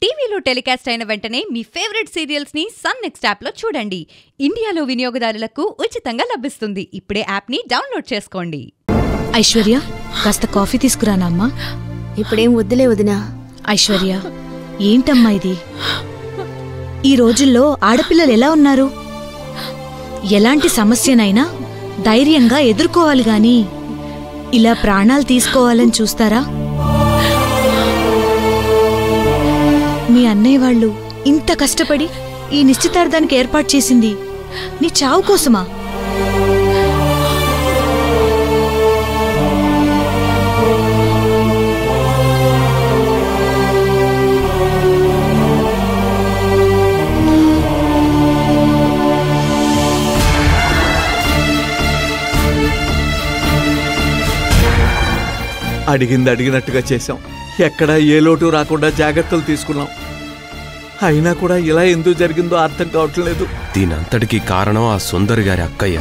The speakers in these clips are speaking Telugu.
టీవీలో టెలికాస్ట్ అయిన వెంటనే మీ ఫేవరెట్ సీరియల్స్ ని సన్ నెక్స్ట్ యాప్ లో చూడండి ఇండియాలో వినియోగదారులకు ఉచితంగా లభిస్తుంది ఇప్పుడే యాప్ ని డౌన్లోడ్ చేసుకోండి ఐశ్వర్య కాస్త కాఫీ తీసుకురానమ్మా ఇప్పుడేం వద్దులే వదినా ఐశ్వర్య ఏంటమ్మా ఇది ఈ రోజుల్లో ఆడపిల్లలు ఎలా ఉన్నారు ఎలాంటి సమస్యనైనా ధైర్యంగా ఎదుర్కోవాలి గాని ఇలా ప్రాణాలు తీసుకోవాలని చూస్తారా మీ అన్నయ్య వాళ్ళు ఇంత కష్టపడి ఈ నిశ్చితార్థానికి ఏర్పాటు చేసింది నీ చావు కోసమా అడిగింది అడిగినట్టుగా చేశాం ఎక్కడా ఏ లోటు రాకుండా జాగ్రత్తలు తీసుకున్నాం అయినా కూడా ఇలా ఎందుకు జరిగిందో అర్థం కావట్లేదు దీనంతటికీ కారణం ఆ సుందరి గారి అక్కయ్య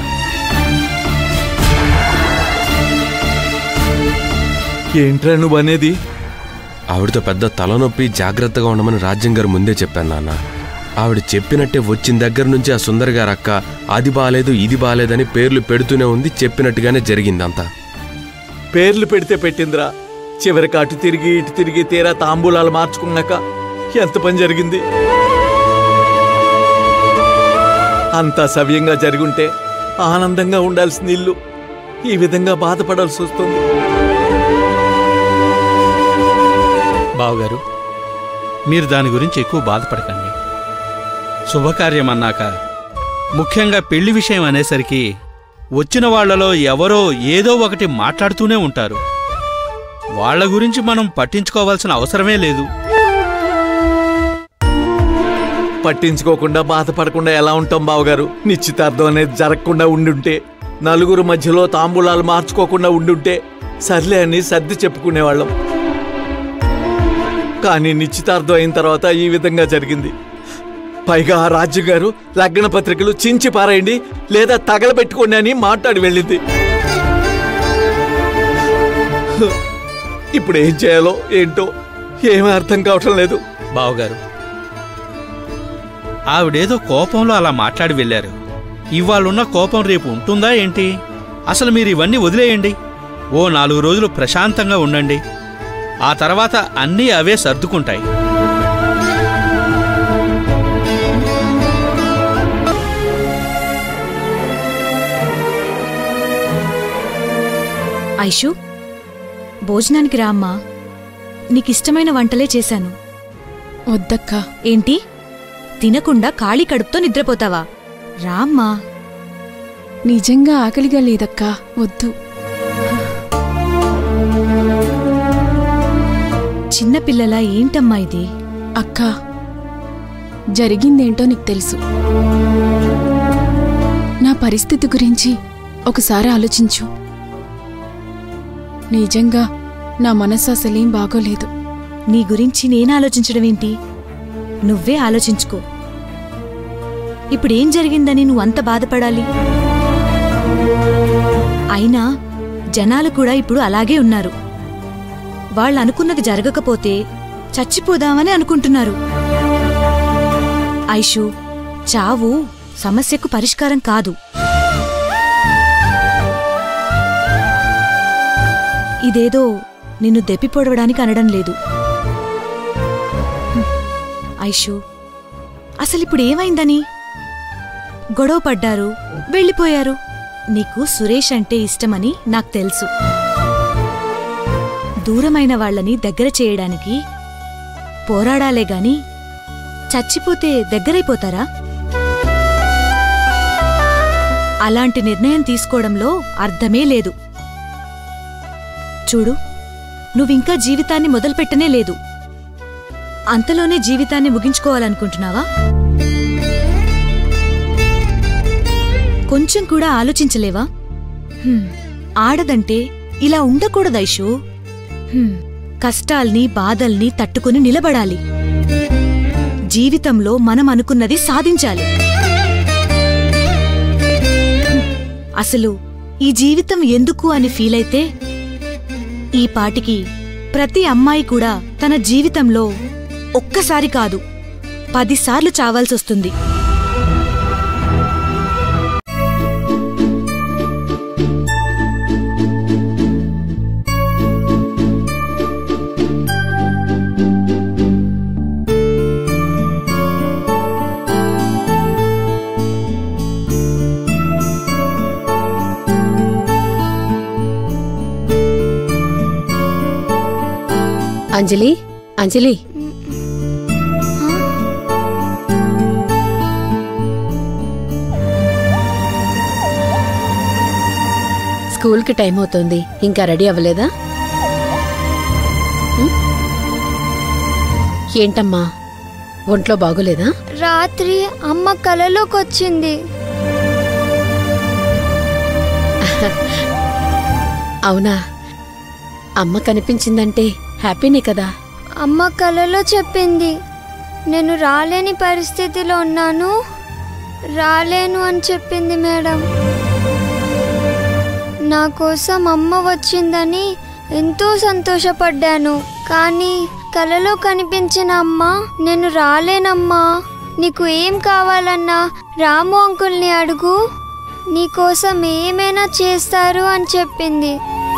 ఏంట్రా నువ్వు అనేది ఆవిడతో పెద్ద తలనొప్పి జాగ్రత్తగా ఉండమని రాజ్యం గారు ముందే చెప్పాను నాన్న ఆవిడ చెప్పినట్టే వచ్చిన దగ్గర నుంచి ఆ సుందరి గారి అక్క అది బాలేదు ఇది బాలేదని పేర్లు పెడుతూనే ఉంది చెప్పినట్టుగానే జరిగిందంతా పేర్లు పెడితే పెట్టిందిరా చివరికి అటు తిరిగి ఇటు తిరిగి తీరా తాంబూలాలు మార్చుకున్నాక ఎంత పని జరిగింది అంతా సవ్యంగా జరుగుంటే ఆనందంగా ఉండాల్సిన ఇల్లు ఈ విధంగా బాధపడాల్సి వస్తుంది బావగారు మీరు దాని గురించి ఎక్కువ బాధపడకండి శుభకార్యం అన్నాక ముఖ్యంగా పెళ్లి విషయం అనేసరికి వచ్చిన వాళ్ళలో ఎవరో ఏదో ఒకటి మాట్లాడుతూనే ఉంటారు వాళ్ళ గురించి మనం పట్టించుకోవాల్సిన అవసరమే లేదు పట్టించుకోకుండా బాధపడకుండా ఎలా ఉంటాం బావగారు నిశ్చితార్థం అనేది జరగకుండా ఉండుంటే నలుగురు మధ్యలో తాంబూలాలు మార్చుకోకుండా ఉండుంటే సర్లే అని సర్ది చెప్పుకునేవాళ్ళం కానీ నిశ్చితార్థం అయిన తర్వాత ఈ విధంగా జరిగింది పైగా ఆ రాజ్యం గారు లగ్న పత్రికలు చించి పారేయండి లేదా తగలబెట్టుకోండి అని మాట్లాడి వెళ్ళింది ఇప్పుడు ఏం చేయాలో ఏంటో ఏమీ అర్థం కావటం లేదు బావగారు ఆవిడేదో కోపంలో అలా మాట్లాడి వెళ్ళారు ఇవాళున్న కోపం రేపు ఉంటుందా ఏంటి అసలు మీరు ఇవన్నీ వదిలేయండి ఓ నాలుగు రోజులు ప్రశాంతంగా ఉండండి ఆ తర్వాత అన్నీ అవే సర్దుకుంటాయి ఐషు భోజనానికి రా అమ్మా నీకిష్టమైన వంటలే చేశాను వద్దక్కా ఏంటి తినకుండా ఖాళీ కడుపుతో నిద్రపోతావా రామ్మా నిజంగా ఆకలిగా లేదక్కా వద్దు చిన్నపిల్లలా ఏంటమ్మా ఇది అక్కా జరిగిందేంటో నీకు తెలుసు నా పరిస్థితి గురించి ఒకసారి ఆలోచించు నిజంగా నా మనసు అసలేం బాగోలేదు నీ గురించి నేను ఆలోచించడం ఏంటి నువ్వే ఆలోచించుకో ఇప్పుడేం జరిగిందని నువ్వు అంత బాధపడాలి అయినా జనాలు కూడా ఇప్పుడు అలాగే ఉన్నారు వాళ్ళు అనుకున్నది జరగకపోతే చచ్చిపోదామని అనుకుంటున్నారు ఐషు చావు సమస్యకు పరిష్కారం కాదు ఇదేదో నిన్ను దెప్పిపొడవడానికి అనడం లేదు హ్మ్. ఐషు అసలిప్పుడు ఏమైందని గొడవ పడ్డారు వెళ్ళిపోయారు నీకు సురేష్ అంటే ఇష్టమని నాకు తెలుసు దూరమైన వాళ్ళని దగ్గర చేయడానికి పోరాడాలే గాని చచ్చిపోతే దగ్గరైపోతారా అలాంటి నిర్ణయం తీసుకోవడంలో అర్థమే లేదు చూడు నువ్వింకా జీవితాన్ని మొదలుపెట్టనే లేదు అంతలోనే జీవితాన్ని ముగించుకోవాలనుకుంటున్నావా కొంచెం కూడా ఆలోచించలేవా హ్మ్, ఆడదంటే ఇలా ఉండకూడదైషు హ్మ్, కష్టాల్ని బాధల్ని తట్టుకుని నిలబడాలి జీవితంలో మనం అనుకున్నది సాధించాలి హ్మ్, అసలు ఈ జీవితం ఎందుకు అని ఫీలైతే ఈ పాటికి ప్రతి అమ్మాయి కూడా తన జీవితంలో ఒక్కసారి కాదు పదిసార్లు చావాల్సొస్తుంది అంజలి అంజలి స్కూల్కి టైం అవుతోంది ఇంకా రెడీ అవ్వలేదా ఉం? ఏంటమ్మా ఒంట్లో బాగోలేదా రాత్రి అమ్మ కలలోకి వచ్చింది అవునా అమ్మ కనిపించిందంటే హ్యాపీనే కదా అమ్మ కలలో చెప్పింది నేను రాలేని పరిస్థితిలో ఉన్నాను రాలేను అని చెప్పింది మేడం నా కోసం అమ్మ వచ్చిందని ఎంతో సంతోషపడ్డాను కానీ కలలో కనిపించిన అమ్మ నేను రాలేనమ్మా నీకు ఏం కావాలన్నా రాము అంకుల్ని అడుగు నీకోసం ఏమైనా చేస్తారు అని చెప్పింది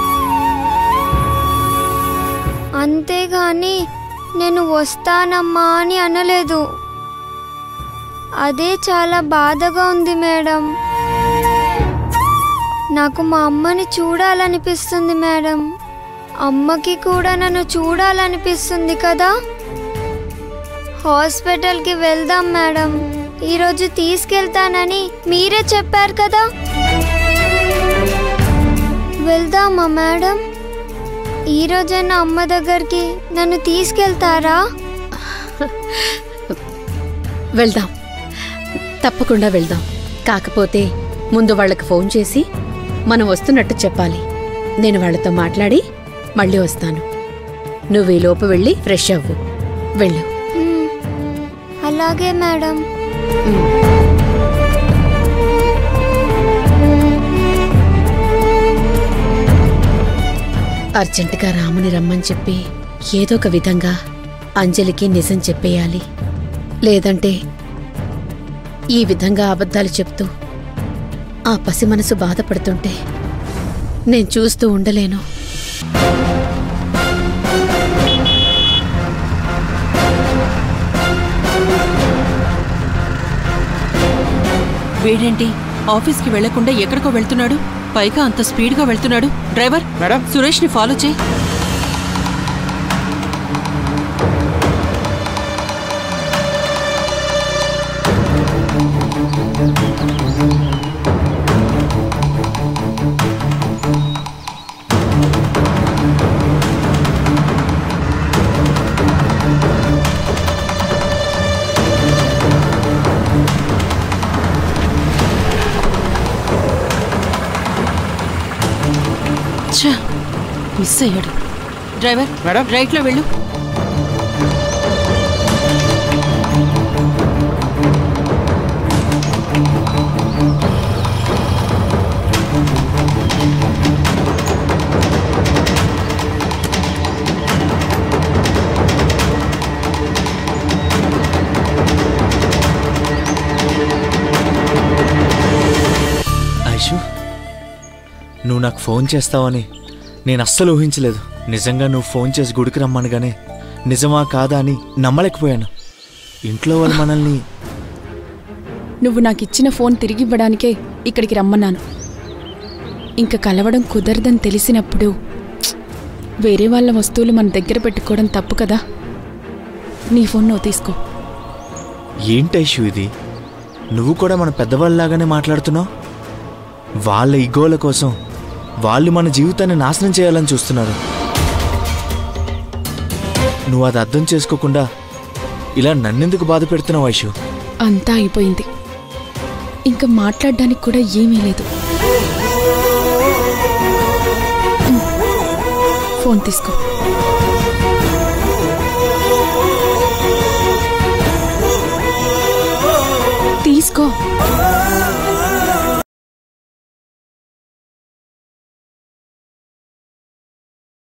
అంతేగాని నేను వస్తానమ్మా అని అనలేదు అదే చాలా బాధగా ఉంది మేడం నాకు మా అమ్మని చూడాలనిపిస్తుంది మేడం అమ్మకి కూడా నన్ను చూడాలనిపిస్తుంది కదా హాస్పిటల్కి వెళ్దాం మేడం ఈరోజు తీసుకెళ్తానని మీరే చెప్పారు కదా వెళ్దామా మేడం ఈరోజైనా అమ్మ దగ్గరికి నన్ను తీసుకెళ్తారా వెళ్దాం తప్పకుండా వెళ్దాం కాకపోతే ముందు వాళ్ళకి ఫోన్ చేసి మనం వస్తున్నట్టు చెప్పాలి నేను వాళ్ళతో మాట్లాడి మళ్ళీ వస్తాను నువ్వు ఈ లోపు వెళ్ళి ఫ్రెష్ అవ్వు వెళ్ళు మ్మ్. అలాగే మేడం అర్జెంటుగా రాముని రమ్మని చెప్పి ఏదో ఒక విధంగా అంజలికి నిజం చెప్పేయాలి లేదంటే ఈ విధంగా అబద్ధాలు చెప్తూ ఆ పసి మనసు బాధపడుతుంటే నేను చూస్తూ ఉండలేను వీడేంటి ఆఫీస్కి వెళ్లకుండా ఎక్కడికో వెళ్తున్నాడు పైగా అంత స్పీడ్గా వెళ్తున్నాడు డ్రైవర్ మేడం సురేష్ని ఫాలో చేయి ఛ, మిస్ అయ్యాడు డ్రైవర్ మేడం రైట్లో వెళ్ళు ఐషు నువ్వు నాకు ఫోన్ చేస్తావని నేను అస్సలు ఊహించలేదు నిజంగా నువ్వు ఫోన్ చేసి గుడికి రమ్మనగానే నిజమా కాదా అని నమ్మలేకపోయాను ఇంట్లో వాళ్ళు మనల్ని నువ్వు నాకిచ్చిన ఫోన్ తిరిగివ్వడానికే ఇక్కడికి రమ్మన్నాను ఇంక కలవడం కుదరదని తెలిసినప్పుడు ప్చ్! వేరే వాళ్ళ వస్తువులు మన దగ్గర పెట్టుకోవడం తప్పు కదా నీ ఫోన్ నువ్వు తీసుకో ఏంటి ఐషు ఇది నువ్వు కూడా మన పెద్దవాళ్ళలాగానే మాట్లాడుతున్నావు వాళ్ళ ఇగోల కోసం వాళ్ళు మన జీవితాన్ని నాశనం చేయాలని చూస్తున్నారు నువ్వు అది అర్థం చేసుకోకుండా ఇలా నన్నెందుకు బాధ పెడుతున్నావు ఐషు అంతా అయిపోయింది ఇంకా మాట్లాడడానికి కూడా ఏమీ లేదు ఉమ్. ఫోన్ తీసుకో తీసుకో